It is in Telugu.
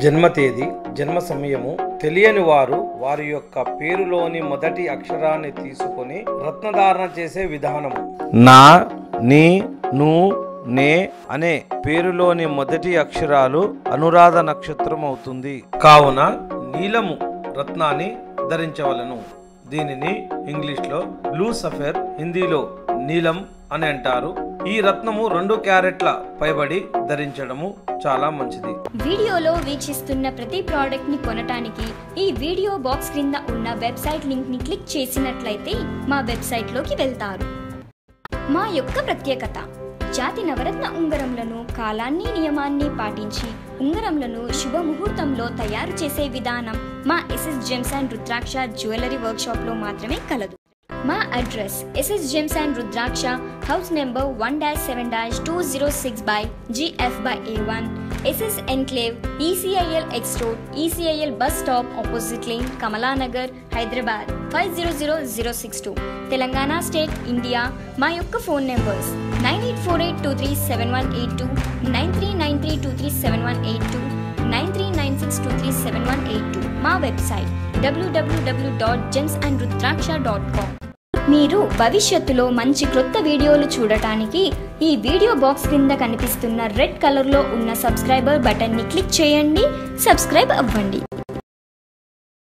జన్మ తేదీ జన్మ సమయము తెలియని వారు వారి యొక్క పేరులోని మొదటి అక్షరాన్ని తీసుకొని రత్నధారణ చేసే విధానము నా నీ ను నే అనే పేరులోని మొదటి అక్షరాలు అనురాధ నక్షత్రం అవుతుంది కావున నీలము రత్నాన్ని ధరించవలను దీనిని ఇంగ్లీష్లో బ్లూ సఫేర్ హిందీలో నీలం అని అంటారు ఈ రత్నము రెండు క్యారెట్ల పైబడి ధరించడము చాలా మంచిది వీడియోలో వీక్షిస్తున్న ప్రతి ప్రోడక్ట్ ని కొనటానికి ఈ వీడియో బాక్స్ క్రింద ఉన్న వెబ్సైట్ లింక్ ని క్లిక్ చేసినట్లయితే మా వెబ్సైట్ లోకి వెళ్తారు మా యొక్క ప్రత్యేకత జాతి నవరత్న ఉంగరములను కాలాన్ని నియమాన్ని పాటించి ఉంగరములను శుభముహూర్తంలో తయారు చేసే విధానం మా SS gems and Rudraksha jewellery workshop లో మాత్రమే కలదు మా address SS gems and Rudraksha house number one dash seven dash two zero six by GF by A one SS enclave ECIL X road ECIL bus stop opposite lane Kamalanagar Hyderabad five zero zero zero six two Telangana state India మా యొక్క phone numbers nine eight four eight two three seven one eight two nine three nine three two three seven one eight two nine three nine six two three seven one eight two మా వెబ్సైట్ డబ్ల్యూడబ్ల్యూడబ్ల్యూ dot gems and Rudraksha dot com మీరు భవిష్యత్తులో మంచి క్రొత్త వీడియోలు చూడటానికి ఈ వీడియో బాక్స్ క్రింద కనిపిస్తున్న రెడ్ కలర్లో ఉన్న సబ్స్క్రైబర్ బటన్ని క్లిక్ చేయండి సబ్స్క్రైబ్ అవ్వండి